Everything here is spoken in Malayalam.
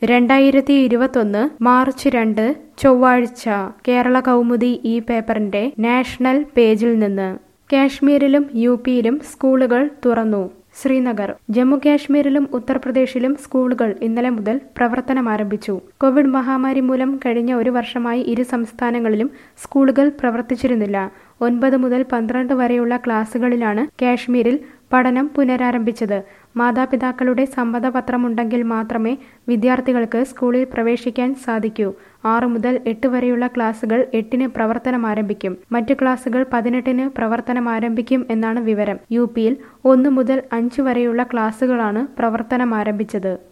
രണ്ടായിരത്തി ഇരുപത്തൊന്ന് മാർച്ച് രണ്ട് ചൊവ്വാഴ്ച കേരള കൗമുദി ഈ പേപ്പറിന്റെ നാഷണൽ പേജിൽ നിന്ന് കാശ്മീരിലും യു പിയിലും സ്കൂളുകൾ തുറന്നു ശ്രീനഗർ ജമ്മു കാശ്മീരിലും ഉത്തർപ്രദേശിലും സ്കൂളുകൾ ഇന്നലെ മുതൽ പ്രവർത്തനം ആരംഭിച്ചു കോവിഡ് മഹാമാരി മൂലം കഴിഞ്ഞ ഒരു വർഷമായി ഇരു സംസ്ഥാനങ്ങളിലും സ്കൂളുകൾ പ്രവർത്തിച്ചിരുന്നില്ല ഒൻപത് മുതൽ പന്ത്രണ്ട് വരെയുള്ള ക്ലാസുകളിലാണ് കാശ്മീരിൽ പഠനം പുനരാരംഭിച്ചത് മാതാപിതാക്കളുടെ സമ്മതപത്രമുണ്ടെങ്കിൽ മാത്രമേ വിദ്യാർത്ഥികൾക്ക് സ്കൂളിൽ പ്രവേശിക്കാൻ സാധിക്കൂ ആറ് മുതൽ എട്ട് വരെയുള്ള ക്ലാസുകൾ എട്ടിന് പ്രവർത്തനം ആരംഭിക്കും മറ്റു ക്ലാസുകൾ പതിനെട്ടിന് പ്രവർത്തനം ആരംഭിക്കും എന്നാണ് വിവരം യു പിയിൽ ഒന്ന് മുതൽ അഞ്ച് വരെയുള്ള ക്ലാസുകളാണ് പ്രവർത്തനം ആരംഭിച്ചത്